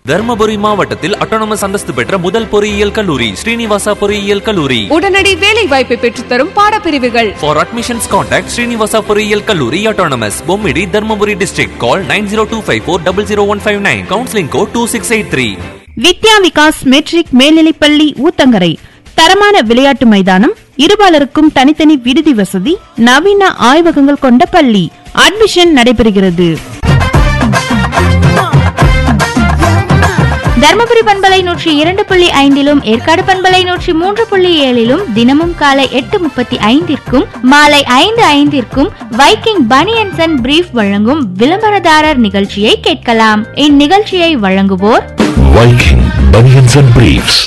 தர்மபுரி மாவட்டத்தில் அட்டானமஸ் அந்தஸ்து பெற்ற முதல் பொறியியல் கல்லூரி ஸ்ரீனிவாசா பொறியியல் கல்லூரி உடனடி வேலை வாய்ப்பை பெற்றுத்தரும் பாடப்பிரிவுகள் For admissions contact Srinivasa பொறியியல் கல்லூரி autonomous Bommidi Dharmapuri district call 9025400159 counseling code 2683 Vidya Vikas matric மேல்நிலைப்பள்ளி ஊத்தங்கரை தரமான விளையாட்டு மைதானம் இருபாலருக்கும் தனித்தனி விடுதி வசதி நவீன ஆய்வகங்கள் கொண்ட பள்ளி அட்மிஷன் நடைபெறுகிறது தர்மபுரி பண்பலை நூற்றி இரண்டு புள்ளி ஐந்திலும் ஏற்காடு பண்பலை நூற்றி மூன்று புள்ளி ஏழிலும் தினமும் காலை எட்டு முப்பத்தி ஐந்திற்கும் மாலை ஐந்து ஐந்திற்கும் வைக்கிங் பனியன்சன் அண்ட் பிரீஃப் வழங்கும் விளம்பரதாரர் நிகழ்ச்சியை கேட்கலாம் இந்நிகழ்ச்சியை வழங்குவோர் Viking Bunions and Briefs.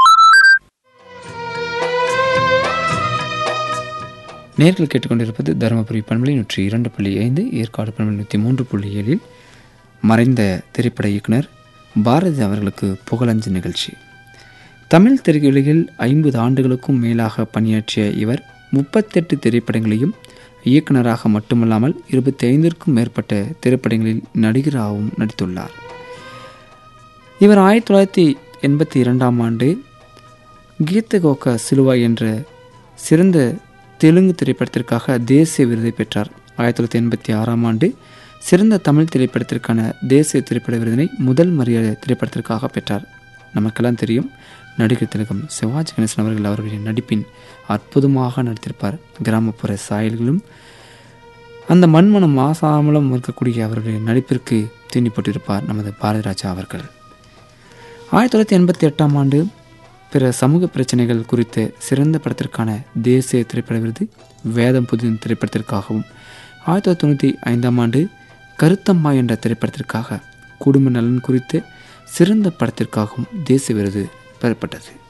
நேர்கள் கேட்டுக்கொண்டிருப்பது தருமபுரி பண்பலை நூற்றி இரண்டு புள்ளி ஐந்து ஏற்காடு பண்பலை நூற்றி மூன்று புள்ளி ஏழில் மறைந்த திரைப்பட இயக்குனர் பாரதி அவர்களுக்கு புகழஞ்சு நிகழ்ச்சி தமிழ் திரையுலகில் ஐம்பது ஆண்டுகளுக்கும் மேலாக பணியாற்றிய இவர் முப்பத்தெட்டு திரைப்படங்களையும் இயக்குனராக மட்டுமல்லாமல் இருபத்தி ஐந்திற்கும் மேற்பட்ட திரைப்படங்களில் நடிகராகவும் நடித்துள்ளார் இவர் ஆயிரத்தி தொள்ளாயிரத்தி எண்பத்தி இரண்டாம் ஆண்டு கீர்த்தகோக சிலுவா என்ற சிறந்த தெலுங்கு திரைப்படத்திற்காக தேசிய விருதை பெற்றார் ஆயிரத்தி தொள்ளாயிரத்தி எண்பத்தி ஆறாம் ஆண்டு சிறந்த தமிழ் திரைப்படத்திற்கான தேசிய திரைப்பட விருதினை முதல் மரியாதை திரைப்படத்திற்காக பெற்றார் நமக்கெல்லாம் தெரியும் நடிகர் திலகம் சிவாஜி கணேசன் அவர்கள் அவர்களின் நடிப்பின் அற்புதமாக நடித்திருப்பார் கிராமப்புற சாயல்களும் அந்த மண்மனம் மாசாமலம் இருக்கக்கூடிய அவர்களின் நடிப்பிற்கு தீண்டிப்பட்டிருப்பார் நமது பாரதிராஜா அவர்கள் ஆயிரத்தி தொள்ளாயிரத்தி எண்பத்தி எட்டாம் ஆண்டு பிற சமூக பிரச்சனைகள் குறித்த சிறந்த படத்திற்கான தேசிய திரைப்பட விருது வேதம் புதின் திரைப்படத்திற்காகவும் ஆயிரத்தி தொள்ளாயிரத்தி தொண்ணூற்றி ஐந்தாம் ஆண்டு கருத்தம்மா என்ற திரைப்படத்திற்காக குடும்ப நலன் குறித்த சிறந்த படத்திற்காகவும் தேசிய விருது பெறப்பட்டது